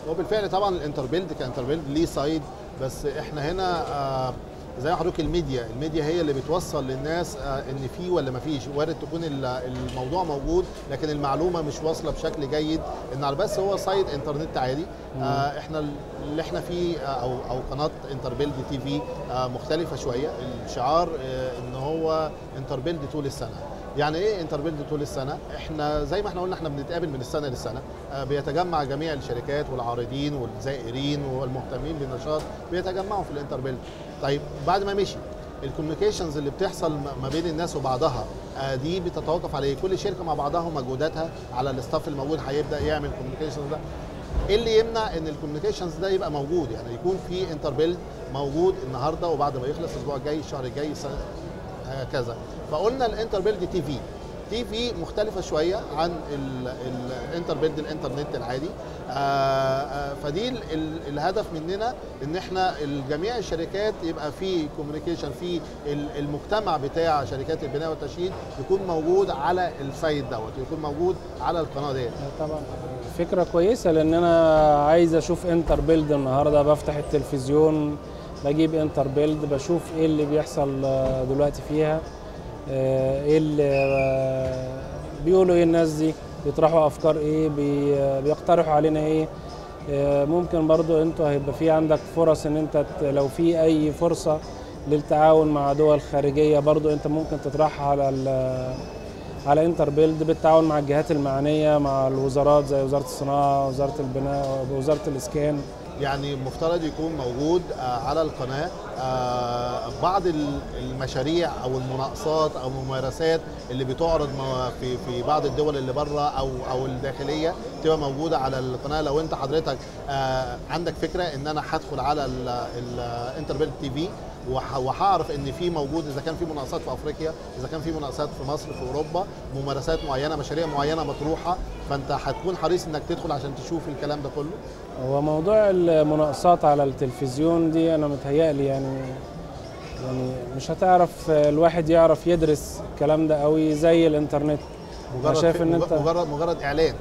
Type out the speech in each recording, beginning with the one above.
هو بالفعل طبعا الانتربيلد كانتربيلد ليه سايد بس احنا هنا آه زي ما حضرتك الميديا الميديا هي اللي بتوصل للناس آه ان في ولا ما فيش وارد تكون ال- الموضوع موجود لكن المعلومه مش واصله بشكل جيد ان على بس هو سايد انترنت عادي آه احنا اللي احنا فيه آه او او قناه انتربيلد تي في آه مختلفه شويه الشعار آه ان هو انتربيلد طول السنه يعني ايه انتربيلد طول السنه احنا زي ما احنا قلنا احنا بنتقابل من السنه للسنه آه، بيتجمع جميع الشركات والعارضين والزائرين والمهتمين بالنشاط بيتجمعوا في الانتربيلد طيب بعد ما مشي الكوميونيكيشنز اللي بتحصل م- ما بين الناس وبعضها آه، دي بتتوقف على ايه كل شركه مع بعضها ومجهوداتها على الاستاف الموجود هيبدا يعمل كوميونيكيشنز ده ايه اللي يمنع ان الكوميونيكيشنز ده يبقى موجود يعني يكون في انتربيلد موجود النهارده وبعد ما يخلص الاسبوع الجاي الشهر الجاي السنة هكذا فقلنا الانتربيلد تي في تي في مختلفه شويه عن الانتربيلد الانترنت العادي آه، آه، فدي ال- ال- الهدف مننا ان احنا جميع الشركات يبقى في كوميونيكيشن في ال- المجتمع بتاع شركات البناء والتشييد يكون موجود على السايت دوت يكون موجود على القناه ديت طبعا فكرة كويسة لأن أنا عايز أشوف انتر بيلد النهاردة بفتح التلفزيون بجيب انتر بيلد بشوف إيه اللي بيحصل آه، دلوقتي فيها آه، إيه اللي آه، بيقولوا إيه الناس دي بيطرحوا أفكار إيه بي- آه، بيقترحوا علينا إيه آه، ممكن برضو انتوا هيبقى في عندك فرص ان انت ت- لو في اي فرصة للتعاون مع دول خارجية برضو انت ممكن تطرحها على ال- على انتر بيلد بالتعاون مع الجهات المعنيه مع الوزارات زي وزاره الصناعه وزاره البناء وزاره الاسكان يعني مفترض يكون موجود آه، على القناه آه، بعض ال- المشاريع او المناقصات او الممارسات اللي بتعرض م- في في بعض الدول اللي بره او او الداخليه تبقى موجوده على القناه لو انت حضرتك آه، عندك فكره ان انا هدخل على الانتربيل تي في وح- وهعرف ان في موجود اذا كان في مناقصات في افريقيا اذا كان في مناقصات في مصر في اوروبا ممارسات معينه مشاريع معينه مطروحه فانت هتكون حريص انك تدخل عشان تشوف الكلام ده كله هو موضوع المناقصات على التلفزيون دي انا متهيألي يعني يعني مش هتعرف الواحد يعرف يدرس الكلام ده قوي زي الانترنت مجرد شايف ان مج- انت مجرد مجرد اعلان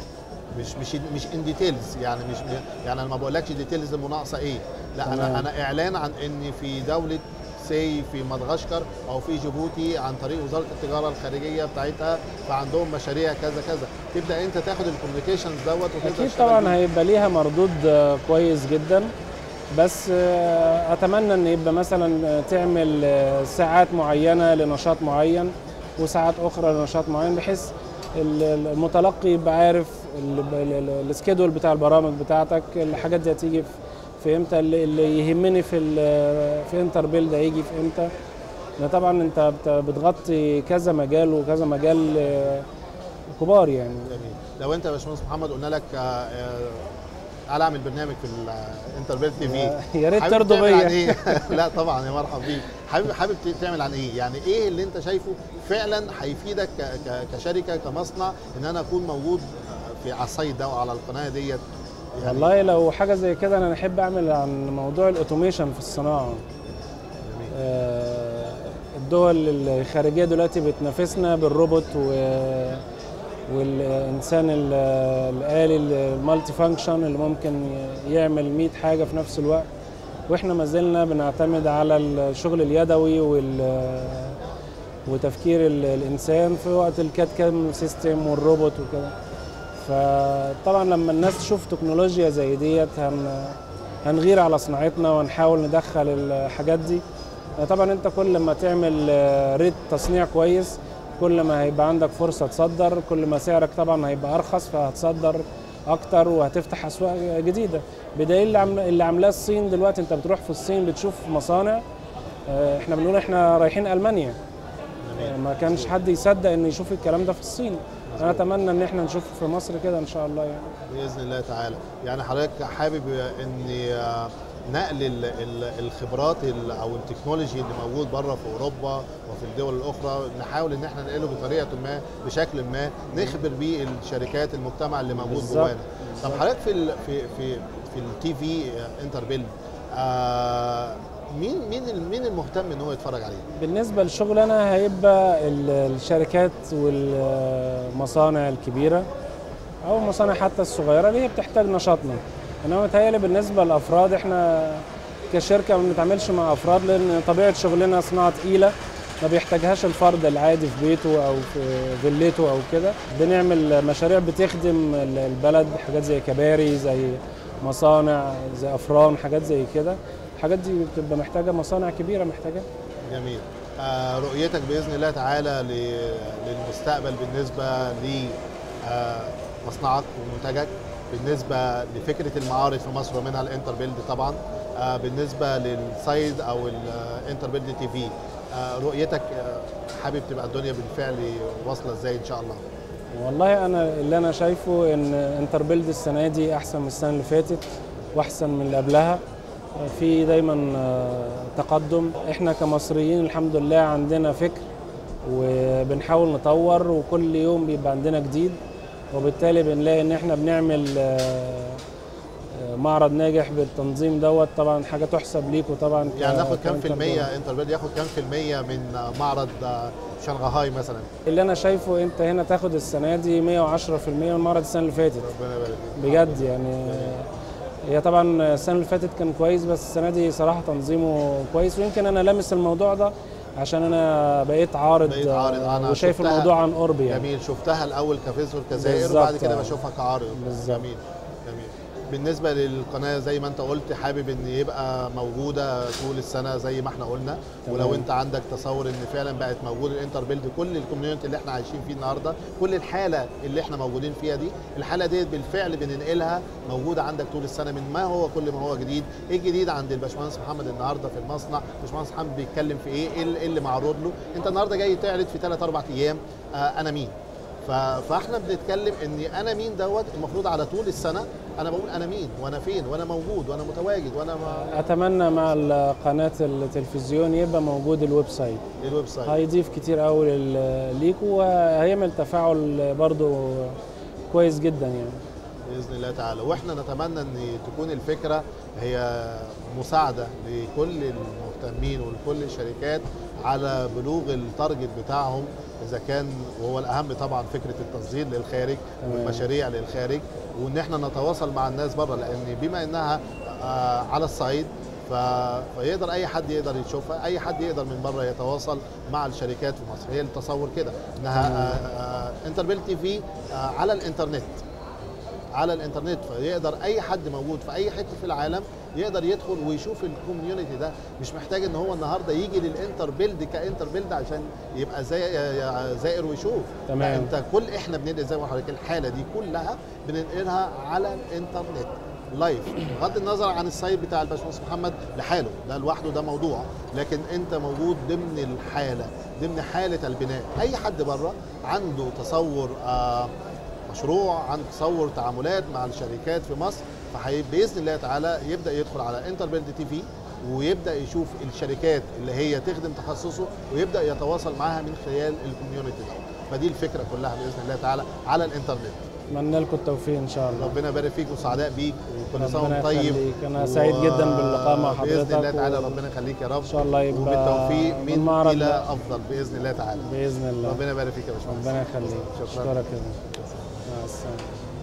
مش مش مش ان ديتيلز يعني مش يعني انا ما بقولكش ديتيلز المناقصه ايه لا تمام. انا انا اعلان عن ان في دوله سي في مدغشقر او في جيبوتي عن طريق وزاره التجاره الخارجيه بتاعتها فعندهم مشاريع كذا كذا تبدا انت تاخد الكوميونيكيشنز دوت وتبدا اكيد تشتغل طبعا بيه. هيبقى ليها مردود آه، كويس جدا بس آه، اتمنى ان يبقى مثلا آه، تعمل آه، ساعات معينه لنشاط معين وساعات اخرى لنشاط معين بحيث ال- ال- المتلقي يبقى عارف ال- ال- ال- السكيدول بتاع البرامج بتاعتك الحاجات دي هتيجي في- في امتى اللي اللي يهمني في ال- في انتر بيلد هيجي في امتى لأن طبعا انت بت- بتغطي كذا مجال وكذا مجال آه، كبار يعني جميل لو انت يا باشمهندس محمد قلنا لك آه، آه، تعالى اعمل برنامج في الانتربيل تي في يا ريت حابب ترضوا تعمل عن بيا ايه؟ لا طبعا يا مرحبا بيك حابب حابب تعمل عن ايه؟ يعني ايه اللي انت شايفه فعلا هيفيدك ك- ك- كشركه كمصنع ان انا اكون موجود في على السايت ده وعلى القناه ديت يعني والله لو حاجه زي كده انا احب اعمل عن موضوع الاوتوميشن في الصناعه جميل. آه، الدول الخارجيه دلوقتي بتنافسنا بالروبوت و والانسان ال- الالي المالتي فانكشن اللي ممكن يعمل 100 حاجه في نفس الوقت واحنا ما زلنا بنعتمد على الشغل اليدوي وال وتفكير ال- الانسان في وقت الكاد كام سيستم والروبوت وكده فطبعا لما الناس تشوف تكنولوجيا زي ديت هن هنغير على صناعتنا ونحاول ندخل الحاجات دي طبعا انت كل ما تعمل آه، ريت تصنيع كويس كل ما هيبقى عندك فرصة تصدر كل ما سعرك طبعا هيبقى أرخص فهتصدر أكتر وهتفتح أسواق جديدة بدليل اللي عامل- اللي عاملاه الصين دلوقتي أنت بتروح في الصين بتشوف مصانع آه، احنا بنقول احنا رايحين ألمانيا آه، ما كانش حد يصدق انه يشوف الكلام ده في الصين انا اتمنى ان احنا نشوف في مصر كده ان شاء الله يعني باذن الله تعالى يعني حضرتك حابب ان آه، نقل ال- ال- الخبرات ال- او التكنولوجي اللي موجود بره في اوروبا وفي الدول الاخرى نحاول ان احنا ننقله بطريقه ما بشكل ما نخبر بيه الشركات المجتمع اللي موجود بالظبط. جوانا طب حضرتك في ال في في في التي في انتربيل آه مين مين ال- مين المهتم ان هو يتفرج عليه؟ بالنسبه لشغلنا هيبقى ال- الشركات والمصانع الكبيره او المصانع حتى الصغيره اللي هي بتحتاج نشاطنا انما متهيألي بالنسبه للافراد احنا كشركه ما بنتعاملش مع افراد لان طبيعه شغلنا صناعه تقيله ما بيحتاجهاش الفرد العادي في بيته او في فيلته او كده بنعمل مشاريع بتخدم البلد حاجات زي كباري زي مصانع زي افران حاجات زي كده الحاجات دي بتبقى محتاجه مصانع كبيره محتاجه جميل آه رؤيتك باذن الله تعالى ل- للمستقبل بالنسبه لمصنعك ومنتجك بالنسبه لفكره المعارض في مصر ومنها الانتر بيلد طبعا آه بالنسبه للسايد او الانتر بيلد تي في آه رؤيتك آه حابب تبقى الدنيا بالفعل واصله ازاي ان شاء الله والله انا اللي انا شايفه ان انتربيلد السنه دي احسن من السنه اللي فاتت واحسن من اللي قبلها في دايما آه، تقدم احنا كمصريين الحمد لله عندنا فكر وبنحاول نطور وكل يوم بيبقى عندنا جديد وبالتالي بنلاقي ان احنا بنعمل آه، آه، معرض ناجح بالتنظيم دوت طبعا حاجه تحسب ليكوا طبعا ك- يعني ناخد كام في كإنتربيلد. المية انتر بيلد ياخد كام في المية من آه، معرض آه، شنغهاي مثلا اللي انا شايفه انت هنا تاخد السنه دي 110% من معرض السنه اللي فاتت ربنا يبارك فيك. بجد يعني هي طبعا السنه اللي فاتت كان كويس بس السنه دي صراحه تنظيمه كويس ويمكن انا لامس الموضوع ده عشان انا بقيت عارض, بقيت عارض، أنا وشايف شفتها. الموضوع عن قرب يعني جميل شفتها الاول كفيزور كزائر بالظبط، وبعد كده آه. بشوفها كعارض بالظبط. جميل جميل بالنسبه للقناه زي ما انت قلت حابب ان يبقى موجوده طول السنه زي ما احنا قلنا تمام. ولو انت عندك تصور ان فعلا بقت موجود الانتر بيلد كل الكوميونتي اللي احنا عايشين فيه النهارده كل الحاله اللي احنا موجودين فيها دي الحاله ديت بالفعل بننقلها موجوده عندك طول السنه من ما هو كل ما هو جديد ايه الجديد عند الباشمهندس محمد النهارده في المصنع الباشمهندس محمد بيتكلم في ايه ايه اللي- إيه اللي معروض له انت النهارده جاي تعرض في 3 4 ايام آه انا مين ف- فاحنا بنتكلم ان انا مين دوت المفروض على طول السنه انا بقول انا مين وانا فين وانا موجود وانا متواجد وانا ما اتمنى مع قناه التلفزيون يبقى موجود الويب سايت الويب سايت هيضيف كتير قوي لل- ليكوا وهيعمل تفاعل برضو كويس جدا يعني باذن الله تعالى واحنا نتمنى ان تكون الفكره هي مساعده لكل المهتمين ولكل الشركات على بلوغ التارجت بتاعهم اذا كان وهو الاهم طبعا فكره التصدير للخارج تمام. والمشاريع للخارج وان احنا نتواصل مع الناس بره لان بما انها آه، على الصعيد ف- فيقدر اي حد يقدر يشوفها اي حد يقدر من بره يتواصل مع الشركات في مصر هي التصور كده انها آه، آه، انتربيل تي في آه، على الانترنت على الانترنت فيقدر اي حد موجود في اي حته في العالم يقدر يدخل ويشوف الكوميونتي ده مش محتاج ان هو النهارده يجي للانتر بيلد كانتر بيلد عشان يبقى زي زائر ويشوف تمام. لا، انت كل احنا بننقل زي ما حضرتك الحاله دي كلها بننقلها على الانترنت لايف بغض النظر عن السايت بتاع الباشمهندس محمد لحاله ده لوحده ده موضوع لكن انت موجود ضمن الحاله ضمن حاله البناء اي حد بره عنده تصور آه مشروع عن تصور تعاملات مع الشركات في مصر فباذن الله تعالى يبدا يدخل على انتر بيلد تي في ويبدا يشوف الشركات اللي هي تخدم تخصصه ويبدا يتواصل معاها من خلال الكوميونتي ده فدي الفكره كلها باذن الله تعالى على الانترنت اتمنى لكم التوفيق ان شاء الله ربنا يبارك فيك وسعداء بيك وكل سنه ربنا وانت طيب يخليك. أنا سعيد جدا باللقاء مع باذن الله حضرتك تعالى و- ربنا يخليك يا رب ان شاء الله يبقى وبالتوفيق من المعرض الى ده. افضل باذن الله تعالى باذن الله ربنا يبارك فيك يا باشمهندس ربنا يخليك شكرا اشكرك يا باشا. مع السلامه